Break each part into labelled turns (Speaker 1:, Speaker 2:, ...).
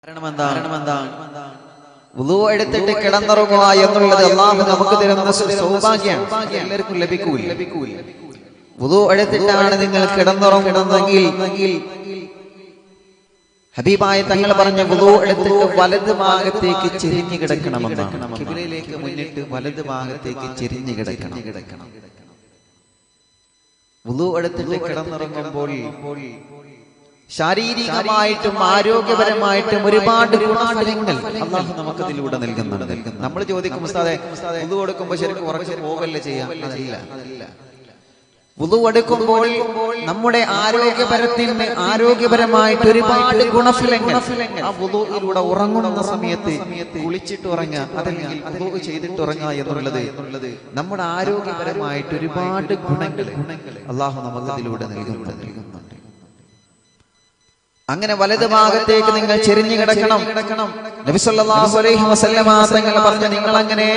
Speaker 1: വുളു എടുത്തിട്ട് കിടന്നുറങ്ങുക എന്നുള്ളത് അള്ളാഹു നമുക്ക് തരുന്ന സൗഭാഗ്യമാണ് എല്ലാവർക്കും ലഭിക്കൂല വുളു എടുത്തിട്ടാണ് നിങ്ങൾ കിടന്നുറങ്ങുന്നതെങ്കിൽ ഹബീബായ തങ്ങൾ പറഞ്ഞ വുളു എടുത്തിട്ട് വലത് ഭാഗത്തേക്ക് ചെരിഞ്ഞു കിടക്കണമെന്നാണ് കിബിലയിലേക്ക് മുന്നിട്ട് വലത് ഭാഗത്തേക്ക് ചെരിഞ്ഞു കിടക്കണം കിടക്കണം വുളു എടുത്തിട്ട് കിടന്നുറങ്ങുമ്പോൾ ശാരീരികമായിട്ടും ആരോഗ്യപരമായിട്ടും ഒരുപാട് ഗുണഫലങ്ങൾ അള്ളാഹു നമുക്ക് ഇതിലൂടെ നൽകുന്നുണ്ട് നമ്മൾ ചോദിക്കും ഉസ്താദെ വുളു കൊടുക്കുമ്പോൾ ശരിക്കും ഉറച്ചു പോകല്ലേ ചെയ്യാം അതല്ല വുളു എടുക്കുമ്പോൾ നമ്മുടെ ആരോഗ്യപരത്തിന് ആരോഗ്യപരമായിട്ട് ഒരുപാട് ഗുണഫലങ്ങൾ ആ വുളുയിലൂടെ ഉറങ്ങുന്ന സമയത്ത് കുളിച്ചിട്ട് ഉറങ്ങുക അതല്ലെങ്കിൽ വുളു ചെയ്തിട്ട് ഉറങ്ങുക എന്നുള്ളത് നമ്മുടെ ആരോഗ്യപരമായിട്ട് ഒരുപാട് ഗുണങ്ങൾ അള്ളാഹു നമുക്ക് ഇതിലൂടെ നൽകുന്നുണ്ട് നൽകുന്നുണ്ട് അങ്ങനെ വലത് ഭാഗത്തേക്ക് നിങ്ങൾ ചെരിഞ്ഞു കിടക്കണം നബി സല്ലല്ലാഹു അലൈഹി വസല്ലമ തങ്ങൾ പറഞ്ഞു നിങ്ങൾ അങ്ങനെ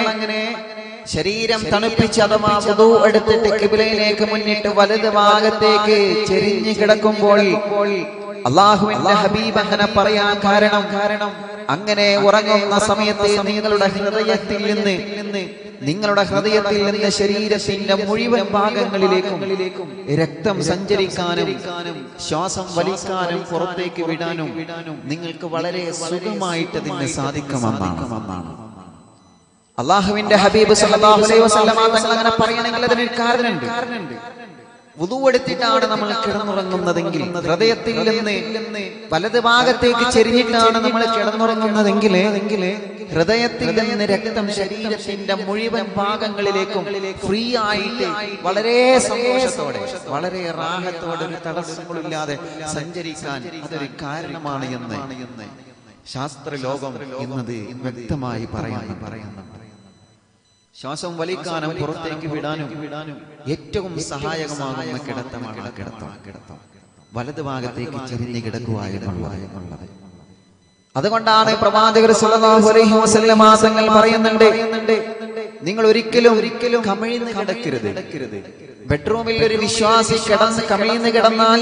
Speaker 1: ശരീരം തണുപ്പിച്ച് അഥവാ വുദൂ എടുത്തിട്ട് കിബിലയിലേക്ക് മുന്നിട്ട് വലത് ഭാഗത്തേക്ക് ചെരിഞ്ഞു കിടക്കുമ്പോൾ അള്ളാഹുവിന്റെ ഹബീബ് അങ്ങനെ പറയാൻ കാരണം കാരണം അങ്ങനെ ഉറങ്ങുന്ന സമയത്ത് നിങ്ങളുടെ ഹൃദയത്തിൽ നിന്ന് നിങ്ങളുടെ ഹൃദയത്തിൽ നിന്ന് ശരീരത്തിന്റെ മുഴുവൻ ഭാഗങ്ങളിലേക്കും രക്തം സഞ്ചരിക്കാനും ശ്വാസം വലിക്കാനും പുറത്തേക്ക് വിടാനും നിങ്ങൾക്ക് വളരെ സുഖമായിട്ട് ഇതിന് സാധിക്കുമെന്നാണ് അള്ളാഹുവിന്റെ ഹബീബ് സല്ലല്ലാഹു അലൈഹി വസല്ലമ തങ്ങൾ അങ്ങനെ പറയണമെങ്കിൽ അതിനൊരു കാരണമുണ്ട് വുദു എടുത്തിട്ടാണ് നമ്മൾ കിടന്നുറങ്ങുന്നതെങ്കിൽ ഹൃദയത്തിൽ നിന്ന് വലത് ഭാഗത്തേക്ക് ചെരിഞ്ഞിട്ടാണ് നമ്മൾ കിടന്നുറങ്ങുന്നതെങ്കിൽ ഹൃദയത്തിൽ നിന്ന് രക്തം ശരീരത്തിന്റെ മുഴുവൻ ഭാഗങ്ങളിലേക്കും ഫ്രീ ആയിട്ട് വളരെ സന്തോഷത്തോടെ വളരെ റാഹത്തോടെ ഒരു തടസ്സങ്ങളില്ലാതെ സഞ്ചരിക്കാൻ അതൊരു കാരണമാണ് എന്ന് ശാസ്ത്ര ലോകം എന്നത് വ്യക്തമായി പറയാൻ പറയുന്നുണ്ട് ശ്വാസം വലിക്കാനും പുറത്തേക്ക് വിടാനും ഏറ്റവും സഹായകമാകുന്ന കിടത്തമാണ് കിടത്തം കിടത്തം വലത് ഭാഗത്തേക്ക് ചെരിഞ്ഞ് കിടക്കുക എന്നുള്ളത് അതുകൊണ്ടാണ് പ്രവാചകർ സല്ലല്ലാഹു അലൈഹി വസല്ലമ തങ്ങൾ പറയുന്നുണ്ട് നിങ്ങൾ ഒരിക്കലും ഒരിക്കലും കമിഴ്ന്ന് കിടക്കരുത് ബെഡ്റൂമിൽ ഒരു വിശ്വാസി കിടന്ന് കമിഴ്ന്ന് കിടന്നാൽ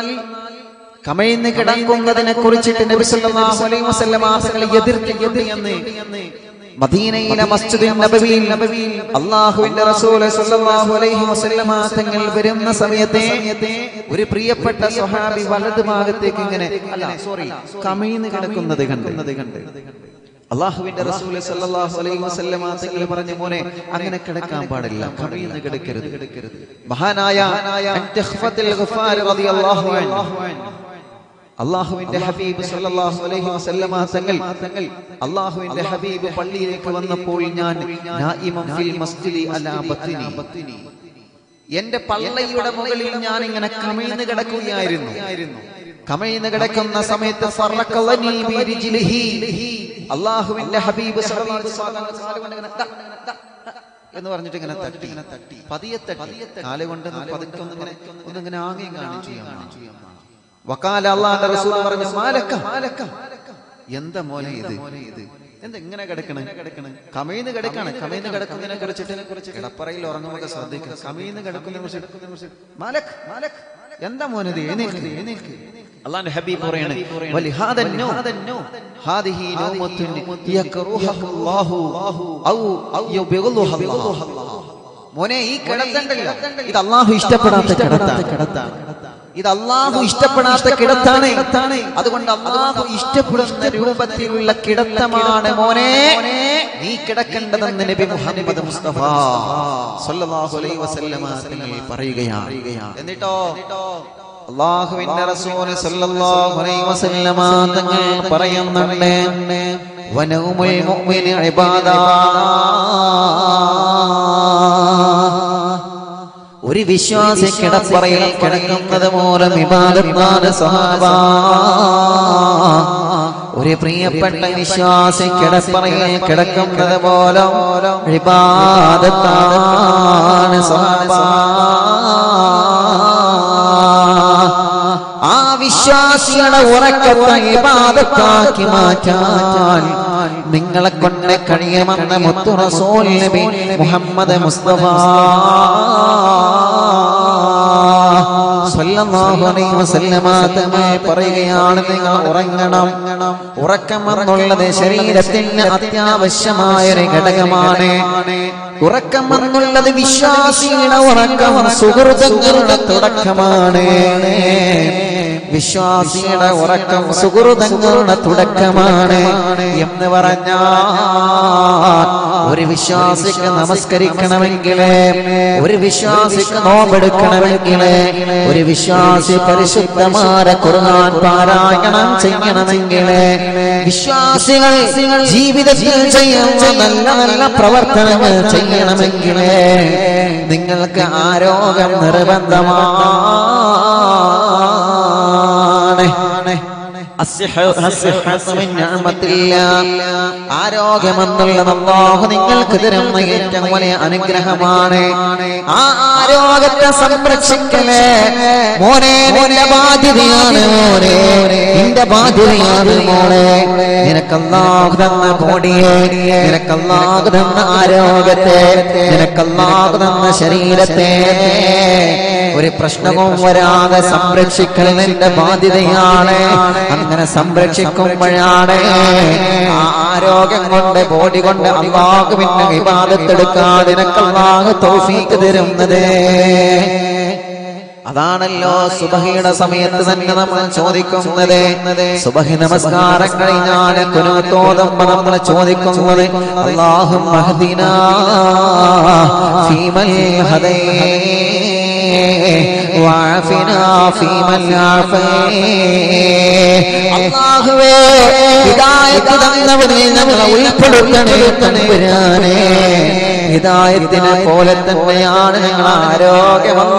Speaker 1: കമിഴ്ന്ന് കിടക്കുന്നതിനെ കുറിച്ചിട്ട് നബി സല്ലല്ലാഹു അലൈഹി വസല്ലമ തങ്ങൾ എതിർത്തിട്ടുണ്ട് എന്ന് മദീനയിലെ മസ്ജിദ് നബവിയിൽ നബവിയിൽ അള്ളാഹുവിന്റെ റസൂല് സല്ലല്ലാഹു അലൈഹി വസല്ലമ തങ്ങൾ വരുന്ന സമയത്തെ ഒരു പ്രിയപ്പെട്ട സ്വഹാബി വലത് ഭാഗത്തേക്ക് ഇങ്ങനെ അല്ല സോറി കമിഴ്ന്ന് കിടക്കുന്നത് കണ്ടത് കണ്ട് അള്ളാഹുവിന്റെ റസൂല് സല്ലല്ലാഹു അലൈഹി വസല്ലമ തങ്ങൾ പറഞ്ഞു മോനെ അങ്ങനെ കിടക്കാൻ പാടില്ല കമിഴ്ന്ന് കിടക്കരുത് കിടക്കരുത് മഹാനായ അൻതഖ്ഫത്തുൽ ഗഫാർ റളിയല്ലാഹു അൻഹു അള്ളാഹുവിന്റെ ഹബീബ് സല്ലല്ലാഹു അലൈഹി വസല്ലമ തങ്ങൾ അള്ളാഹുവിന്റെ ഹബീബ് പള്ളിയിലേക്ക് വന്നപ്പോൾ ഞാൻ നായിമം ഫിൽ മസ്ജിദി അലാ ബത്നി എന്റെ പള്ളയുടെ മുകളിൽ ഞാൻ ഇങ്ങനെ കമിഴ്ന്ന് കിടക്കുകയായിരുന്നു കമിഴ്ന്ന് കിടക്കുന്ന സമയത്ത് ഫറഖലനി ബിരിജ്ലിഹി അള്ളാഹുവിന്റെ ഹബീബ് സല്ലല്ലാഹു അലൈഹി വസല്ലം എന്ന് പറഞ്ഞിട്ട് ഇങ്ങനെ തട്ടി ഇങ്ങനെ തട്ടി പതിയെ തട്ടി കാലുകൊണ്ട് പതുക്കെ ഒന്നിങ്ങനെ ഒന്നിങ്ങനെ ആംഗ്യം കാണിച്ചു വക്കാല അള്ളാന്റെ റസൂൽ പറഞ്ഞു മാലക്ക മാലക്ക എന്താ മോനെ ഇത് ഇത് എന്താ ഇങ്ങനെ കിടക്കണ കിടക്കണ കമീന്ന് കിടക്കാണ് കമീന്ന് കിടക്കുന്നതിനെ കുറിച്ചിട്ട് കിടപ്പറയിൽ ഉറങ്ങുമ്പോൾ ശ്രദ്ധിക്കുക കമീന്ന് കിടക്കുന്നതിനെ കുറിച്ച് മാലക് മാലക് എന്താ മോനെ ഇത് എഴുന്നേൽക്ക് എഴുന്നേൽക്ക് അള്ളാന്റെ ഹബീബ് പറയാണ് വലിഹാദ നോ ഹാദിഹി നൗമത്തുൻ യക്റുഹല്ലാഹു ഔ യുബിഗുലുഹല്ലാഹു മോനെ ഈ കിടത്തണ്ടല്ലോ ഇത് അള്ളാഹു ഇഷ്ടപ്പെടാത്ത കിടത്താണ് കിടത്താണ് ഇത് അള്ളാഹു ഇഷ്ടപ്പെടാത്ത കിടത്താണ് അതുകൊണ്ട് അള്ളാഹു ഇഷ്ടപ്പെടുന്ന രൂപത്തിലുള്ള കിടത്തമാണ് മോനെ നീ കിടക്കേണ്ടതെന്ന് നബി മുഹമ്മദ് മുസ്തഫ സല്ലല്ലാഹു അലൈഹി വസല്ലമ തങ്ങൾ പറയുകയാണ് എന്നിട്ടോ അള്ളാഹുവിന്റെ റസൂൽ സല്ലല്ലാഹു അലൈഹി വസല്ലമ തങ്ങൾ പറയുന്നുണ്ട് വനൗമുൽ മുഅ്മിനി ഇബാദാ ഒരു വിശ്വാസി കിടപ്പറയിൽ കിടക്കുന്നത് മൂലം വിവാദത്താണ് സഹാബ ഒരു പ്രിയപ്പെട്ട വിശ്വാസി കിടപ്പറയിൽ കിടക്കുന്നത് മൂലം വിവാദത്താണ് സഹാബ ആ വിശ്വാസിയുടെ ഉറക്കത്തെ ഇബാദത്താക്കി മാറ്റാൻ നിങ്ങളെ കൊണ്ട് കഴിയുമെന്ന് മുത്തു റസൂൽ നബി മുഹമ്മദ് മുസ്തഫ സല്ലല്ലാഹു അലൈഹി വസല്ലമ തങ്ങൾ പറയുകയാണ് നിങ്ങൾ ഉറങ്ങണം ഉറക്കം എന്നുള്ളത് ശരീരത്തിന് അത്യാവശ്യമായ ഒരു ഘടകമാണ് ഉറക്കം എന്നുള്ളത് വിശ്വാസിയുടെ ഉറക്കം സുഹൃതങ്ങളുടെ തുടക്കമാണ് വിശ്വാസിയുടെ ഉറക്കം സുഹൃതങ്ങളുടെ തുടക്കമാണ് എന്ന് പറഞ്ഞാൽ ഒരു വിശ്വാസിക്ക് നമസ്കരിക്കണമെങ്കിൽ ഒരു വിശ്വാസിക്ക് നോമ്പെടുക്കണമെങ്കിൽ ഒരു വിശ്വാസി പരിശുദ്ധമായ ഖുർആൻ പാരായണം ചെയ്യണമെങ്കിൽ വിശ്വാസികൾ ജീവിതത്തിൽ ചെയ്യുന്ന നല്ല നല്ല പ്രവർത്തനങ്ങൾ ചെയ്യണമെങ്കിൽ നിങ്ങൾക്ക് ആരോഗ്യം നിർബന്ധമാണ് അസ്സിഹ- അസ്സിഹത്ത് മിൻ നിഅമത്തില്ലാ. ആരോഗ്യമെന്നുള്ളത് അല്ലാഹു നിങ്ങൾക്ക് തരുന്ന ഏറ്റവും വലിയ അനുഗ്രഹമാണ് ആ ആരോഗ്യത്തെ സംരക്ഷിക്കലേ മോനെ നിന്റെ ബാധ്യതയാണ് മോനെ നിന്റെ ബാധ്യതയാണ് മോനെ നിനക്കല്ലാഹു തന്ന ബോഡിയെ നിനക്കല്ലാഹു തന്ന ആരോഗ്യത്തെ നിനക്കല്ലാഹു തന്ന ശരീരത്തെ ഒരു പ്രശ്നവും വരാതെ സംരക്ഷിക്കൽ നിന്റെ ബാധ്യതയാണ് അങ്ങനെ സംരക്ഷിക്കുമ്പോഴാണ് ആ ആരോഗ്യം കൊണ്ട് ബോഡി കൊണ്ട് അള്ളാഹു പിന്നെ വിവാദത്തെടുക്കാൻ നിനക്ക് അള്ളാഹു തൗഫീക്ക് തരുന്നത് അതാണല്ലോ സുബഹിയുടെ സമയത്ത് തന്നെ നമ്മൾ ചോദിക്കുന്നത് സുബഹി നമസ്കാരം കഴിഞ്ഞാൽ കുനുത്തോതുമ്പോ നമ്മൾ ചോദിക്കുന്നത് അള്ളാഹു മഹദിന ഫീമൽ ഹദൈ وعافنا فيمن അള്ളാഹുവേ ഹിദായത്ത് തന്നവരിൽ ഞങ്ങളെ ഉൾപ്പെടുത്തണേ തമ്പുരാനെ ഹിദായത്തിനെ പോലെ തന്നെയാണ് ഞങ്ങൾ ആരോഗ്യമല്ല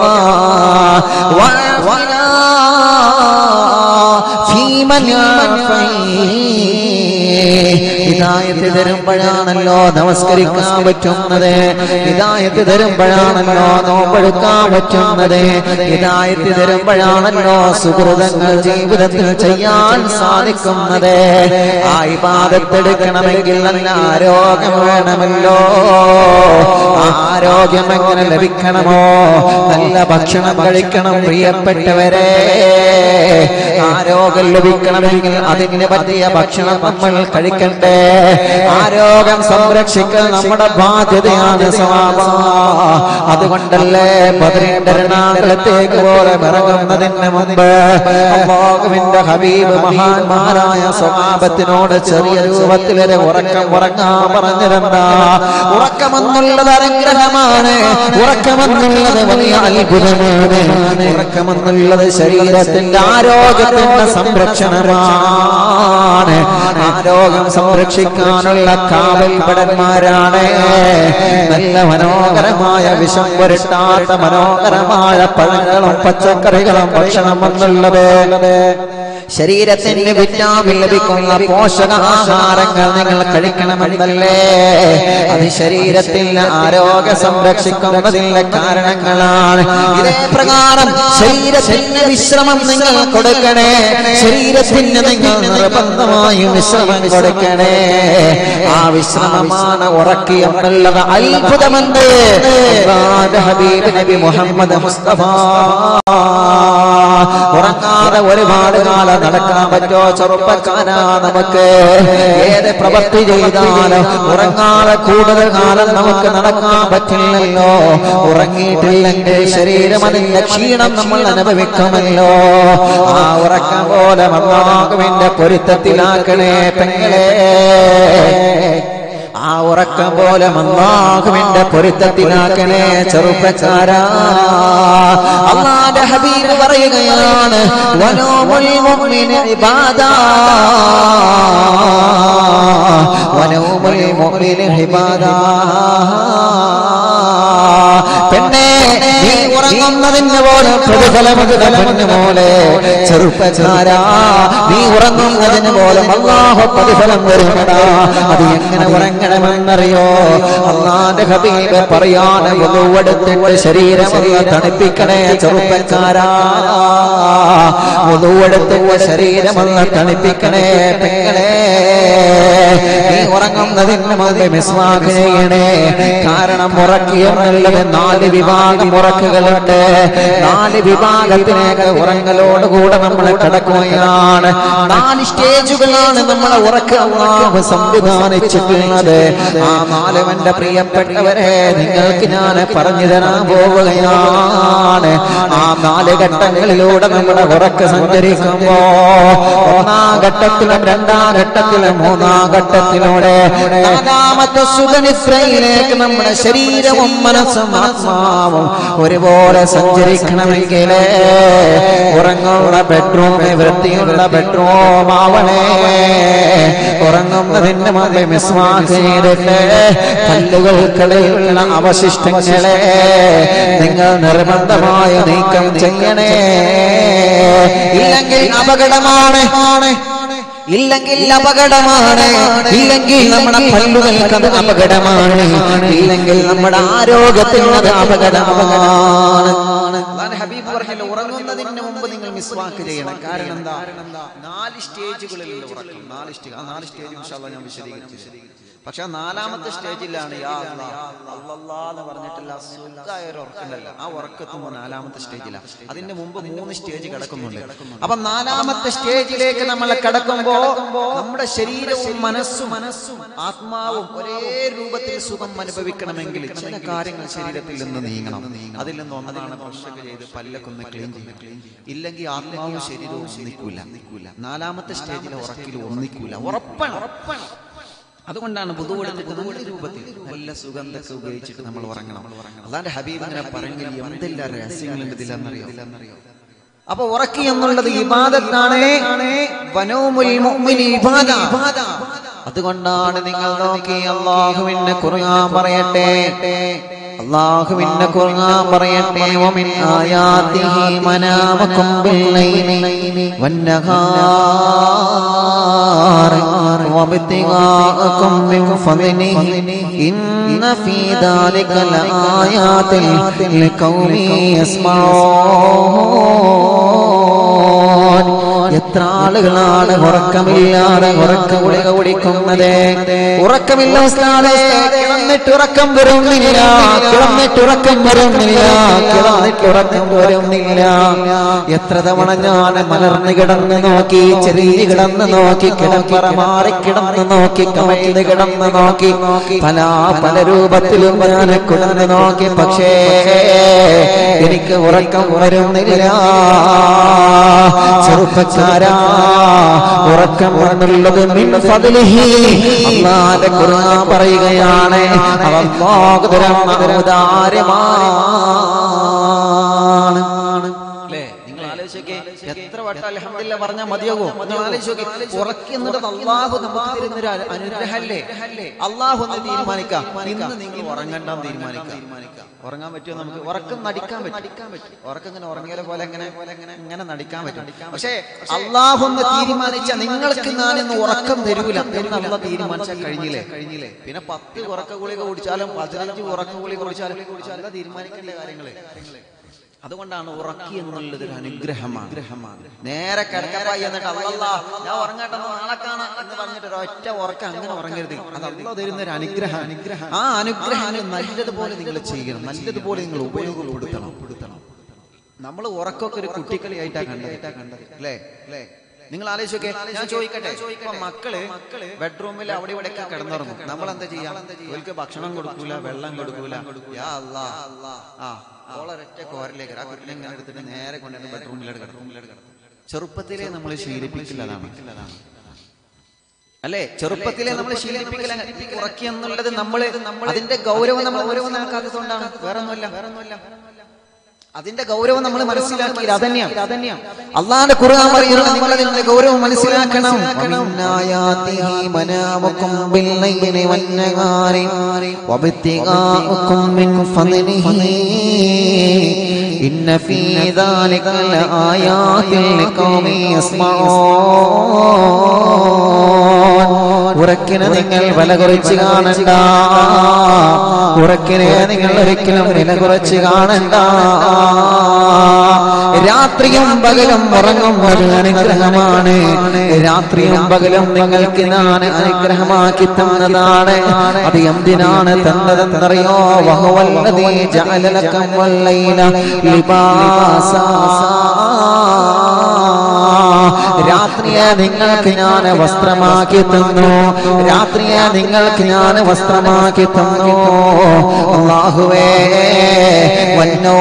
Speaker 1: ഹിദായത്ത് തരുമ്പോഴാണല്ലോ നമസ്കരിക്കാൻ പറ്റുന്നത് ഹിദായത്ത് തരുമ്പോഴാണല്ലോ നോമ്പെടുക്കാൻ പറ്റുന്നത് ഹിദായത്ത് തരുമ്പോഴാണല്ലോ സുഹൃതങ്ങൾ ജീവിതത്തിൽ ചെയ്യാൻ സാധിക്കുന്നത് ആ ഇബാദത്തെടുക്കണമെങ്കിൽ നല്ല ആരോഗ്യം വേണമല്ലോ ആ ആരോഗ്യം എങ്ങനെ ലഭിക്കണമോ നല്ല ഭക്ഷണം കഴിക്കണം പ്രിയപ്പെട്ടവരെ ആരോഗ്യം ലഭിക്കണമെങ്കിൽ അതിന് പറ്റിയ ഭക്ഷണം നമ്മൾ കഴിക്കണ്ടേ ആരോഗ്യം സംരക്ഷിക്കൽ നമ്മുടെ ബാധ്യതയാണ് സ്വഭാവ അതുകൊണ്ടല്ലേ പതിനെട്ട് എറണാകുളത്തേക്ക് പോലെ ഇറങ്ങുന്നതിന് മുമ്പ് അള്ളാഹുവിന്റെ ഹബീബ് മഹാന്മാരായ സ്വഭാവത്തിനോട് ചെറിയ രൂപത്തിലൊരു ഉറക്കം ഉറങ്ങാൻ പറഞ്ഞിരുന്ന ഉറക്കമെന്നുള്ളത് അനുഗ്രഹമാണ് ഉറക്കമെന്നുള്ളത് വലിയ അത്ഭുതമാണ് ഉറക്കമെന്നുള്ളത് ശരീരത്തിന്റെ ആരോഗ്യത്തിന്റെ സംരക്ഷണമാണ് ആരോഗ്യം സംരക്ഷിക്കാനുള്ള കാവൽപടന്മാരാണ് നല്ല മനോഹരമായ വിഷം പുരട്ടാത്ത മനോഹരമായ പഴങ്ങളും പച്ചക്കറികളും ഭക്ഷണം എന്നുള്ളത് ശരീരത്തിന് വിറ്റാമിൻ ലഭിക്കുന്ന പോഷകാഹാരങ്ങൾ നിങ്ങൾ കഴിക്കണമെന്നല്ലേ അത് ശരീരത്തിന് ആരോഗ്യ സംരക്ഷിക്കുന്നതിന്റെ കാരണങ്ങളാണ് ഇതേ പ്രകാരം ശരീരത്തിന് വിശ്രമം നിങ്ങൾ കൊടുക്കണേ ശരീരത്തിന് നിങ്ങൾ നിർബന്ധമായും വിശ്രമം കൊടുക്കണേ ആ വിശ്രമമാണ് ഉറക്കി എന്നുള്ളത് അത്ഭുതമുണ്ട് അല്ലാഹുവിന്റെ ഹബീബ് നബി മുഹമ്മദ് മുസ്തഫ ഉറങ്ങാതെ ഒരുപാട് കാലം നടക്കാൻ പറ്റോ ചെറുപ്പക്കാരാ നമുക്ക് ഏത് പ്രവൃത്തി ചെയ്താലും ഉറങ്ങാതെ കൂടുതൽ കാലം നമുക്ക് നടക്കാൻ പറ്റില്ലല്ലോ ഉറങ്ങിയിട്ടില്ലെങ്കിൽ ശരീരം അതിന്റെ ക്ഷീണം നമ്മൾ അനുഭവിക്കുമല്ലോ ആ ഉറക്കം പോലെ മല്ലാകുവിന്റെ പൊരുത്തത്തിലാക്കണേ പെങ്ങളെ ആ ഉറക്കം പോലെ മല്ലാഹുവിന്റെ പൊരുത്തത്തിലാക്കണേ ചെറുപ്പക്കാരാ അള്ളാന്റെ ഹബീബ് പറയുകയാണ് വനോമുൽ മുഅ്മിന് ഇബാദാ വനോമുൽ മുഅ്മിന് ഇബാദാ പെണ്ണേ നീ ഉറങ്ങുന്നതിന് പോലെ പ്രതിഫലമുണ്ട് പോലെ ചെറുപ്പക്കാരാ നീ ഉറങ്ങുന്നതിന് പോലെ അള്ളാഹു പ്രതിഫലം വരുന്നതാ അത് എങ്ങനെ ഉറങ്ങണമെന്നറിയോ അള്ളാന്റെ ഹബീബ് പറയാതെ ഒതുവെടുത്തിട്ട് ശരീരം ഒന്ന് തണുപ്പിക്കണേ ചെറുപ്പക്കാരാ ഒതുവെടുത്തിട്ട് ശരീരം ഒന്ന് തണുപ്പിക്കണേ പെങ്ങളെ നീ ഉറങ്ങുന്നതിന്
Speaker 2: ഉറങ്ങുന്നതിന് മുമ്പ് മിസ്വാക്ക് ചെയ്യണേ കാരണം ഉറക്കിയെന്നുള്ളത് നാല് വിഭാഗം ഉറക്കുകളുണ്ട് നാല് വിഭാഗത്തിലേക്ക് ഉറങ്ങലോടുകൂടെ നമ്മൾ കിടക്കുകയാണ് നാല് സ്റ്റേജുകളാണ് നമ്മളെ ഉറക്കം സംവിധാനിച്ചിട്ടുള്ളത് ആ നാലുവന്റെ പ്രിയപ്പെട്ടവരെ നിങ്ങൾക്ക് ഞാൻ പറഞ്ഞു തരാൻ പോവുകയാണ് ആ നാല് ഘട്ടങ്ങളിലൂടെ നമ്മുടെ ഉറക്ക സഞ്ചരിക്കുമ്പോ ഒന്നാം ഘട്ടത്തിലും രണ്ടാം ഘട്ടത്തിലും മൂന്നാം ഘട്ടത്തിലൂടെ നാലാമത്തെ സുഖനിദ്രയിലേക്ക് നമ്മുടെ ശരീരവും മനസ്സും ആത്മാവും ഒരുപോലെ സഞ്ചരിക്കണമെങ്കിൽ ഉറങ്ങുന്ന ബെഡ്റൂം വൃത്തിയുള്ള ബെഡ്റൂം ആവണേ ഉറങ്ങുന്നതിന് മുമ്പ് മിസ്വാക്ക് ചെയ്തിട്ട് പല്ലുകൾക്കിടയിലുള്ള അവശിഷ്ടങ്ങളെ നിങ്ങൾ നിർബന്ധമായ നീക്കം ചെയ്യണേ ഇല്ലെങ്കിൽ അപകടമാണ് ഇല്ലെങ്കിൽ അപകടമാണ് ഇല്ലെങ്കിൽ നമ്മുടെ പല്ലുകൾക്ക് അത് അപകടമാണ് ഇല്ലെങ്കിൽ നമ്മുടെ ആരോഗ്യത്തിന് അത് അപകടമാണ്
Speaker 1: അതാണ് ഹബീബ് പറഞ്ഞല്ലോ ഉറങ്ങുന്നതിന് മുമ്പ് നിങ്ങൾ മിസ്വാക്ക് ചെയ്യണം കാരണം എന്താ നാല് സ്റ്റേജുകളിലുള്ള ഉറക്കം നാല് സ്റ്റേജ് ആ നാല് സ്റ്റേജ് ഇൻഷാല്ലാ ഞാൻ വിശദീകരിച്ചു പക്ഷെ ആ നാലാമത്തെ സ്റ്റേജിലാണ് യാ അല്ലാ, അല്ലല്ലാ എന്ന് പറഞ്ഞിട്ടുള്ള ആ സുഖമായ ഒരു ഉറക്കമുണ്ടല്ലോ ആ ഉറക്കത്തുമ്പോ നാലാമത്തെ സ്റ്റേജിലാണ് അതിന്റെ മുമ്പ് മൂന്ന് സ്റ്റേജ് കിടക്കുന്നുണ്ട് അപ്പൊ നാലാമത്തെ സ്റ്റേജിലേക്ക് നമ്മൾ കിടക്കുമ്പോ നമ്മുടെ ശരീരവും മനസ്സും മനസ്സും ആത്മാവും ഒരേ രൂപത്തിൽ സുഖം അനുഭവിക്കണമെങ്കിൽ ചില കാര്യങ്ങൾ ശരീരത്തിൽ നിന്ന് നീങ്ങണം അതിൽ നിന്ന് ഒന്നാണ് ബ്രഷൊക്കെ ചെയ്ത് പല്ലൊക്കെ ഒന്ന് ക്ലീൻ ചെയ്യും ഇല്ലെങ്കിൽ ആത്മാവും ശരീരവും ഒന്നിക്കൂല നാലാമത്തെ സ്റ്റേജിലെ ഉറക്കിൽ ഒന്നിക്കൂല ഉറപ്പാണ് ഉറപ്പാണ് അതുകൊണ്ടാണ് പുതുവെടുത്തിട്ട് നല്ല രൂപത്തിൽ നല്ല സുഗന്ധമൊക്കെ ഉപയോഗിച്ചിട്ട് നമ്മൾ ഉറങ്ങണം അല്ലാണ്ട് ഹബീബ് ഇങ്ങനെ പറഞ്ഞെങ്കിൽ എന്തെല്ലാം രഹസ്യങ്ങളുണ്ട് ഇതിലെന്നറിയോ അപ്പൊ ഉറക്കി എന്നുള്ളത് ഇബാദത്താണ് വനോമുൽ മുഅ്മിനി ഇബാദ അതുകൊണ്ടാണ് നിങ്ങൾ നോക്കി അള്ളാഹുവിനെ ഖുർആൻ പറയട്ടെ അള്ളാഹുവിനെ ഖുർആൻ പറയട്ടെ വമിൻ ആയാതിഹി മനാമകും ബില്ലൈലി വന്നഹാർ وابتغاءكم من فضله إن في ذلك لآيات لقوم يسمعون എത്ര ആളുകളാണ് ഉറക്കമില്ലാതെ ഉറക്ക ഗുളിക കുടിക്കുന്നത് ഉറക്കമില്ല ഉസ്താദേ കിടന്നിട്ട് ഉറക്കം വരുന്നില്ല കിടന്നിട്ട് ഉറക്കം വരുന്നില്ല കിടന്നിട്ട് ഉറക്കം വരുന്നില്ല എത്ര തവണ ഞാൻ മലർന്ന് കിടന്ന് നോക്കി ചെറിയ കിടന്ന് നോക്കി കിടപ്പറ മാറി കിടന്ന് നോക്കി കമഴ്ന്ന് കിടന്ന് നോക്കി പല പല രൂപത്തിലും ഞാൻ കിടന്ന് നോക്കി പക്ഷേ എനിക്ക് ഉറക്കം വരുന്നില്ല ചെറുപ്പക്കാരാ ഉറക്കം എന്നുള്ളത് മിൻ ഫദ്ലിഹി അല്ലാഹുവിന്റെ ഖുർആൻ പറയുകയാണ് അവ അല്ലാഹു തരുന്ന ഔദാര്യമാണ് അല്ലേ നിങ്ങൾ ആലോചിച്ചോക്കെ എത്ര വട്ടം അൽഹംദുലില്ലാ പറഞ്ഞാൽ മതിയാകോ നിങ്ങൾ ആലോചിച്ചോക്കെ ഉറക്കി എന്നുള്ളത് അള്ളാഹു നമുക്ക് തരുന്ന ഒരു അനുഗ്രഹല്ലേ അള്ളാഹു ഒന്ന് തീരുമാനിക്കാം ഇന്ന് നിങ്ങൾ ഉറങ്ങണ്ടെന്ന് തീരുമാനിക്കാം ഉറങ്ങാൻ പറ്റുമോ നമുക്ക് ഉറക്കം നടിക്കാൻ പറ്റും ഉറക്കം ഇങ്ങനെ ഉറങ്ങിയ പോലെ എങ്ങനെ ഇങ്ങനെ നടിക്കാൻ പറ്റും പക്ഷേ അള്ളാഹു ഒന്ന് തീരുമാനിച്ച നിങ്ങൾക്ക് ഞാനിന്ന് ഉറക്കം തരൂല എന്ന് അള്ള തീരുമാനിച്ചാൽ കഴിഞ്ഞില്ലേ കഴിഞ്ഞില്ലേ പിന്നെ പത്ത് ഉറക്ക ഗുളിക കുടിച്ചാലും പതിനഞ്ച് ഉറക്ക ഗുളിക കുടിച്ചാലും കുടിച്ചാലും തീരുമാനിക്കേണ്ട കാര്യങ്ങളെ അതുകൊണ്ടാണ് ഉറക്കി എന്നുള്ളത് ഒരു അനുഗ്രഹമാണ് നേരെ കിടക്കപ്പായി എന്നിട്ട് അല്ലല്ലാ ഞാൻ ഉറങ്ങട്ടെ നാളെ കാണാം എന്ന് പറഞ്ഞിട്ട് ഒരൊറ്റ ഉറക്കം അങ്ങനെ ഉറങ്ങരുത് അത് അല്ല തരുന്ന ഒരു അനുഗ്രഹം അനുഗ്രഹം ആ അനുഗ്രഹങ്ങൾ നല്ലതുപോലെ നിങ്ങൾ ചെയ്യണം നല്ലതുപോലെ നിങ്ങൾ ഉപയോഗപ്പെടുത്തണം നമ്മൾ ഉറക്കമൊക്കെ ഒരു കുട്ടിക്കളിയായിട്ടാ കണ്ടത് കണ്ടത് അല്ലേ അല്ലേ നിങ്ങൾ ആലോചിച്ചോക്കെ ഞാൻ ചോദിക്കട്ടെ ഇപ്പൊ മക്കള് ബെഡ്റൂമിൽ അവിടെ ഇവിടെ ഒക്കെ കിടന്നുറങ്ങും നമ്മൾ എന്താ ചെയ്യാം അവർക്ക് ഭക്ഷണം കൊടുക്കൂല വെള്ളം കൊടുക്കൂല യാ അല്ലാ ആ ഓളൊരൊറ്റ കോരലേക്ക് ആ കുട്ടിനെ ഇങ്ങനെ എടുത്തിട്ട് നേരെ കൊണ്ടുവന്ന് ബെഡ്റൂമിലോട്ട് കിടക്കും ചെറുപ്പത്തിലെ നമ്മൾ ശീലിപ്പിക്കില്ല അതാണ് അല്ലേ ചെറുപ്പത്തിലെ നമ്മൾ ശീലിപ്പിക്കല ഉറക്കി എന്നുള്ളത് നമ്മൾ അതിന്റെ ഗൗരവം നമ്മൾ ഗൗരവം നമുക്കാത്തതുകൊണ്ടാണ് വേറെ ഒന്നുമില്ല വേറെ ഒന്നുമില്ല അതിന്റെ ഗൗരവം നമ്മൾ മനസ്സിലാക്കിയത് അതന്നെയാണ് അതന്നെയാണ് അള്ളാന്റെ ഖുർആൻ പറയുന്നത് നിങ്ങൾ അതിന്റെ ഗൗരവം മനസ്സിലാക്കണം വമിന്നായാതിഹി മനാമക്കും ബില്ലൈലി വന്നഹാരി വബിത്തിഗാഉക്കും മിൻ ഫദ്ലിഹി ഇന്ന ഫീ ദാലിക ലആയാതിൻ ലിഖൗമി യസ്മഊൻ ഉറക്കിന് നിങ്ങൾ വില കുറച്ച് കാണണ്ട ഉറക്കിനെ നിങ്ങൾ ഒരിക്കലും വില കുറച്ച് കാണണ്ട
Speaker 2: രാത്രിയും പകലും ഉറങ്ങുന്നത് അനുഗ്രഹമാണ് രാത്രിയും പകലും നിങ്ങൾക്ക് ഞാൻ അനുഗ്രഹമാക്കി തന്നതാണ് അത് എന്തിനാണ് തന്നതെന്നറിയോ വഹുവല്ലതീ ജഅലലകം വല്ലൈല ലിബാസാ രാത്രിയെ നിങ്ങൾക്ക് ഞാൻ വസ്ത്രമാക്കി തന്നു രാത്രിയെ നിങ്ങൾക്ക് ഞാൻ വസ്ത്രമാക്കി തന്നു അള്ളാഹുവേ വന്നോ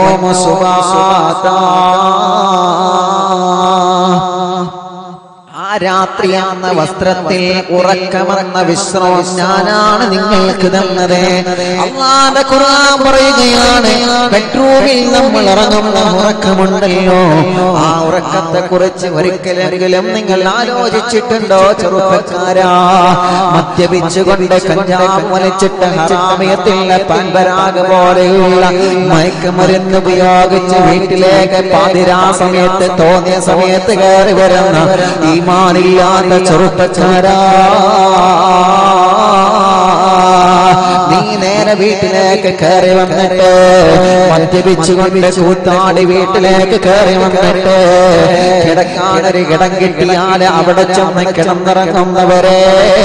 Speaker 2: ആ രാത്രി എന്ന വസ്ത്രത്തിൽ ഉറക്കമെന്ന വിശ്രമം ഞാനാണ് നിങ്ങൾക്ക് തന്നത് അള്ളാന്റെ ഖുർആൻ പറയുകയാണ് ബെഡ്റൂമിൽ നമ്മൾ ഇറങ്ങുന്ന ഉറക്കമുണ്ടല്ലോ ആ ഉറക്കത്തെ കുറിച്ച് ഒരിക്കലെങ്കിലും നിങ്ങൾ ആലോചിച്ചിട്ടുണ്ടോ ചെറുപ്പക്കാരാ മദ്യപിച്ചുകൊണ്ട് കഞ്ചാവ് വലിച്ചിട്ട് ഹറാമിയത്തിലുള്ള പൻപരാഗ് പോലെയുള്ള മയക്കുമരുന്ന് ഉപയോഗിച്ച് വീട്ടിലേക്ക് പാതിരാ സമയത്ത് തോന്നിയ സമയത്ത് കയറി വരുന്ന ഈമാനില്ലാത്ത ചെറുപ്പക്കാരാ നീ നേരെ വീട്ടിലേക്ക് കയറി വന്നിട്ട് മദ്യപിച്ചുകൊണ്ട് കൂത്താടി വീട്ടിലേക്ക് കയറി വന്നിട്ട് കിടക്കാനൊരു കിടം കിട്ടിയാൽ അവിടെ ചെന്ന് കിടന്നിറങ്ങുന്നവരെ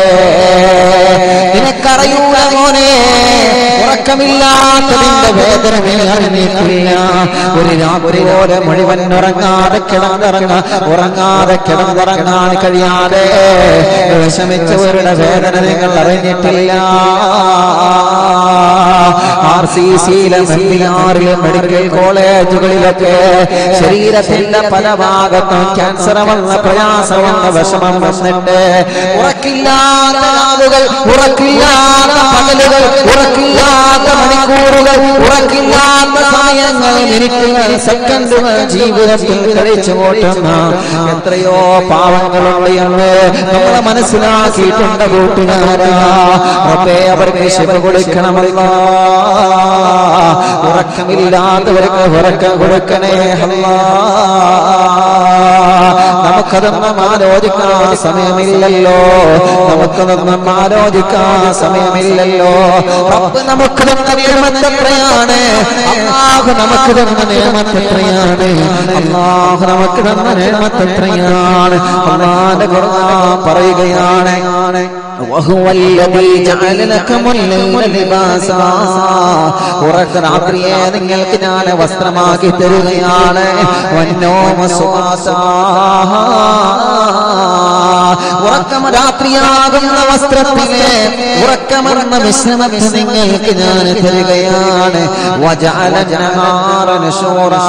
Speaker 2: നിനക്കറിയൂല മോനെ ഉറക്കമില്ലാത്തതിന്റെ വേദന നീ അറിഞ്ഞിട്ടില്ല ഒരു രാത്രി പോലെ മുഴുവൻ ഉറങ്ങാതെ കിടന്നിറങ്ങ ഉറങ്ങാതെ കിടന്നിറങ്ങാൻ കഴിയാതെ വിഷമിച്ചവരുടെ വേദന നിങ്ങൾ അറിഞ്ഞിട്ടില്ല ആർ സി സിയിലും എം ബി ആറിലും മെഡിക്കൽ കോളേജുകളിലൊക്കെ ശരീരത്തിന്റെ പല ഭാഗത്തും ക്യാൻസർ വന്ന പ്രയാസം വന്ന വിഷമം വന്നിട്ട് ഉറക്കില്ലാത്ത രാവുകൾ ഉറക്കില്ലാത്ത പകലുകൾ ഉറക്കില്ലാത്ത മണിക്കൂറുകൾ ഉറക്കില്ലാത്ത സമയങ്ങൾ മിനിറ്റുകൾ സെക്കൻഡുകൾ ജീവിതത്തിൽ കഴിച്ചു പോട്ടുന്ന എത്രയോ പാവങ്ങളുണ്ട് എന്ന് നമ്മളെ മനസ്സിലാക്കിയിട്ടുണ്ട് കൂട്ടുകാരാ റബ്ബേ അവർക്ക് ശിവ കൊടുക്കണമല്ലോ ഉറക്കമില്ലാത്തവർക്ക് ഉറക്കം കൊടുക്കണേ അല്ലാ നമുക്കതൊന്നും ആലോചിക്കാൻ സമയമില്ലല്ലോ നമുക്കതൊന്നും ആലോചിക്കാൻ സമയമില്ലല്ലോ റബ്ബ് നമുക്ക് തന്ന നിയമത്തെ എത്രയാണ് അള്ളാഹു നമുക്ക് തന്ന നിയമത്തെ എത്രയാണ് അള്ളാഹു നമുക്ക് തന്ന നിയമത്തെ എത്രയാണ് അള്ളാന്റെ ഖുർആൻ പറയുകയാണ് وهو الذي جعل لكم الليل لباسا ഉറക്ക രാത്രിയെ നിങ്ങൾക്ക് ഞാൻ വസ്ത്രമാക്കി തരുകയാണ് വന്നോമ സുവാസാ ഉറക്കം രാത്രിയാകുന്ന വസ്ത്രത്തിലെ ഉറക്കമെന്ന വിശ്രമത്തെ നിങ്ങൾക്ക് ഞാൻ തരികയാണ് വജഅല النهار نشورا.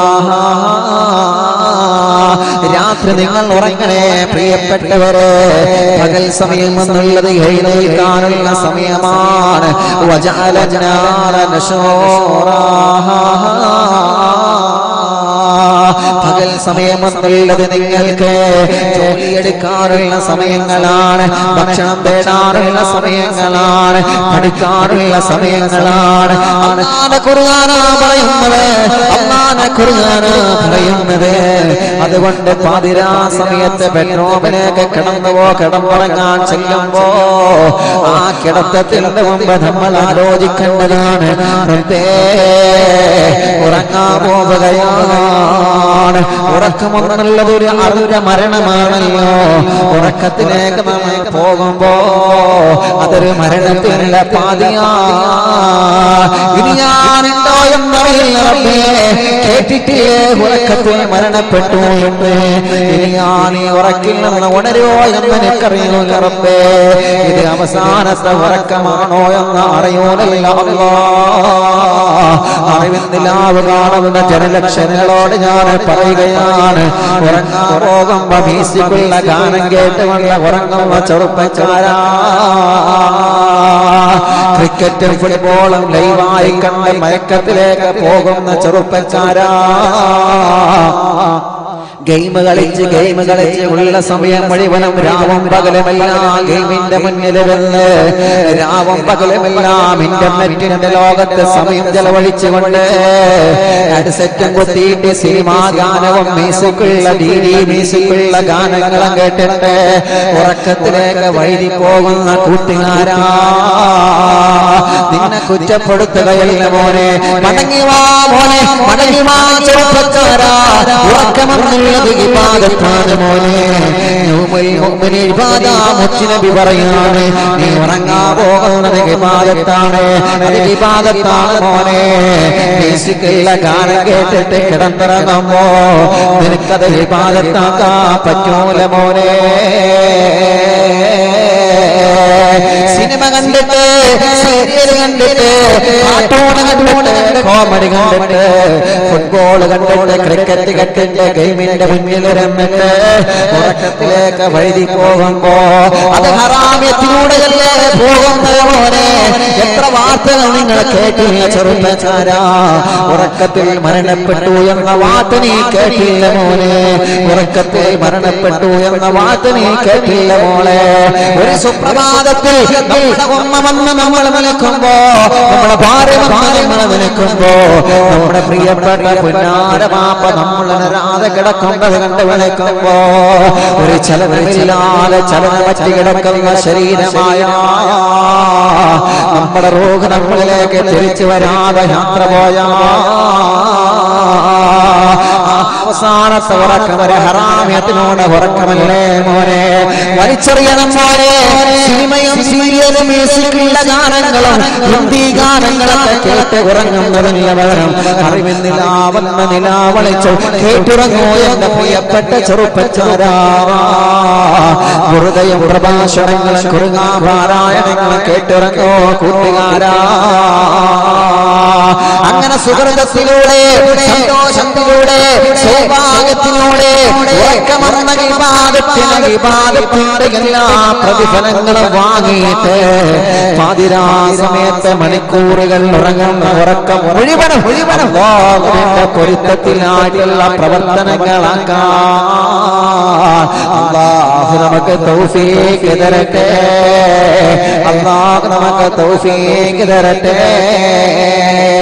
Speaker 2: രാത്രി നിങ്ങൾ ഉറങ്ങണേ പ്രിയപ്പെട്ടവരെ പകൽ സമയം എന്നുള്ളത് എഴുന്നേൽക്കാനുള്ള സമയമാണ് വജഅല النهار نشورا. പകൽ സമയം എന്നുള്ളത് നിങ്ങൾക്ക് ജോലിയെടുക്കാനുള്ള സമയങ്ങളാണ് ഭക്ഷണം തേടാനുള്ള സമയങ്ങളാണ് പഠിക്കാനുള്ള സമയങ്ങളാണ് അള്ളാനെ കുറുകാനാ പറയുന്നത് അള്ളാനെ കുറുകാനാ പറയുന്നത് അതുകൊണ്ട് പാതിരാ സമയത്ത് ബെഡ്റൂമിലേക്ക് കിടന്നുവോ കിടന്നുറങ്ങാൻ ചെല്ലുമ്പോ ആ കിടത്തത്തിന്റെ മുമ്പ് നമ്മൾ ആലോചിക്കേണ്ടതാണ് റബ്ബേ, ഉറങ്ങാൻ പോവുകയാണ് ഉറക്കമെന്നുള്ളത് ഒരു അറിഞ്ഞ മരണമാണല്ലോ ഉറക്കത്തിലേക്ക് നമ്മൾ പോകുമ്പോ അതൊരു മരണത്തിനുള്ള പാതിയാ ഇനി ഞാനുണ്ടോ എന്നറിയില്ല റബ്ബേ കേട്ടിട്ടില്ലേ ഉറക്കത്തിൽ മരണപ്പെട്ടു എന്ന് ഇനി ഞാൻ ഈ ഉറക്കിൽ നിന്ന് ഉണരുവോ എന്ന് എനിക്കറിയൂല റബ്ബേ ഇത് അവസാനത്തെ ഉറക്കമാണോ എന്ന് അറിയൂലല്ല അല്ലാ അറിവിന്ദിലാവ് കാണുന്ന ജനലക്ഷങ്ങളോട് ഞാൻ പറയുകയാണ് ഉറങ്ങാൻ പോകുമ്പോ മ്യൂസിക്കുള്ള ഗാനം കേട്ടുകൊണ്ട് ഉറങ്ങുന്ന ചെറുപ്പക്കാരാ ക്രിക്കറ്റും ഫുട്ബോളും ലൈവായി കണ്ട് മയക്കത്തിലേക്ക് പോകുന്ന ചെറുപ്പക്കാരാ ഗെയിം കളിച്ച് ഗെയിം കളിച്ച് ഉള്ള സമയം മുഴുവനും രാവും പകലുമെല്ലാം ഗെയിമിന്റെ മുന്നിൽ വന്ന് രാവും പകലുമെല്ലാം ഇന്റർനെറ്റിന്റെ ലോകത്ത് സമയം ചെലവഴിച്ചുകൊണ്ട് ഹെഡ്സെറ്റും കുത്തിയിട്ട് സിനിമാ ഗാനവും മ്യൂസിക്കുള്ള ഡി ഡി മ്യൂസിക്കുള്ള ഗാനങ്ങളും കേട്ടിട്ട് ഉറക്കത്തിലേക്ക് വഴുതി പോകുന്ന കൂട്ടുകാരാ നിന്നെ കുറ്റപ്പെടുത്തുകയല്ല മോനെ മടങ്ങി വാ മോനെ മടങ്ങി വാ ചെറുപ്പക്കാരാ ഉറക്കമെന്നുള്ളത് വിവാദത്താണ് മോനെ യൗമുൽ മുഅ്മിനി ഇബാദ മുത്തുനബി പറയാണ് നീ ഉറങ്ങാൻ പോകുന്നത് വിവാദത്താണ് അത് വിവാദത്താണ് മോനെ മ്യൂസിക്കുള്ള ഗാനം കേട്ടിട്ട് കിടന്നിറങ്ങുമ്പോ നിനക്കത് വിവാദത്താക്കാൻ പറ്റൂല മോനെ സിനിമ കണ്ടിട്ട് സീരിയൽ കണ്ടിട്ട് കാർട്ടൂൺ കണ്ടിട്ട് കോമഡി കണ്ടിട്ട് ഫുട്ബോൾ കണ്ടിട്ട് ക്രിക്കറ്റ് കണ്ടിട്ട് ഗെയിമിന്റെ മുന്നിൽ ഇരുന്നിട്ട് ഉറക്കത്തിലേക്ക് വഴുതി പോകുമ്പോ അത് ഹറാമ്യത്തിലൂടെയല്ലേ പോകുന്നത് മോനെ എത്ര വാർത്തകൾ നിങ്ങൾ കേട്ടില്ല ചെറുപ്പക്കാരാ ഉറക്കത്തിൽ മരണപ്പെട്ടു എന്ന വാർത്ത നീ കേട്ടില്ല മോനെ ഉറക്കത്തിൽ മരണപ്പെട്ടു എന്ന വാർത്ത നീ കേട്ടില്ല മോളെ ഒരു സുപ്രഭാതത്തിൽ നമ്മുടെ ഉമ്മ വന്ന് നമ്മൾ വിലക്കുമ്പോ നമ്മുടെ ഭാര്യ വന്ന് നമ്മൾ വിലക്കുമ്പോ നമ്മുടെ പ്രിയപ്പെട്ട പുന്നാരമാപ്പ നമ്മൾ നരാതെ കിടക്കുന്നത് കണ്ട് വിളക്കുമ്പോ ഒരു ചലനമില്ലാതെ ചലനമറ്റി കിടക്കുന്ന ശരീരമായ നമ്മുടെ റോഗ് നമ്മളിലേക്ക് തിരിച്ചു വരാതെ യാത്ര പോയാ അവസാനത്തെ ഉറക്കം ഒരു ഹറാമ്യത്തിനോട് ഉറക്കമല്ലേ മോനെ വലിച്ചെറിയണം മോനെ സിനിമയും സീരിയലും മ്യൂസിക്കുള്ള ഗാനങ്ങളും ഹിന്ദി ഗാനങ്ങളൊക്കെ കേട്ട് ഉറങ്ങുന്നതിന് പകരം അറിവിൻ നിലാവെന്ന നിലാവളിച്ചു കേട്ടുറങ്ങൂ എന്റെ പ്രിയപ്പെട്ട ചെറുപ്പച്ചാരാ ഹൃദയം പ്രഭാഷണങ്ങളും കുറുങ്ങാപാരായണങ്ങളും കേട്ടിറങ്ങോ കൂട്ടുകാരാ അങ്ങനെ സുഹൃതത്തിലൂടെ സന്തോഷത്തിലൂടെ സൗഭാഗ്യത്തിലൂടെ ഉറക്കമർന്ന വിവാദത്തിന് വിവാദത്തിന്റെ എല്ലാ പ്രതിഫലങ്ങളും വാങ്ങിയിട്ട് പാതിരാ സമയത്ത് മണിക്കൂറുകൾ ഉറങ്ങുന്ന ഉറക്കം മുഴുവനും മുഴുവനും ലോകത്തിന്റെ പൊരുത്തത്തിനായിട്ടുള്ള പ്രവർത്തനങ്ങളാക്കാൻ അള്ളാഹു നമുക്ക് തൗഫീക്ക് തരട്ടെ അള്ളാഹു നമുക്ക് തൗഫീക്ക് തരട്ടെ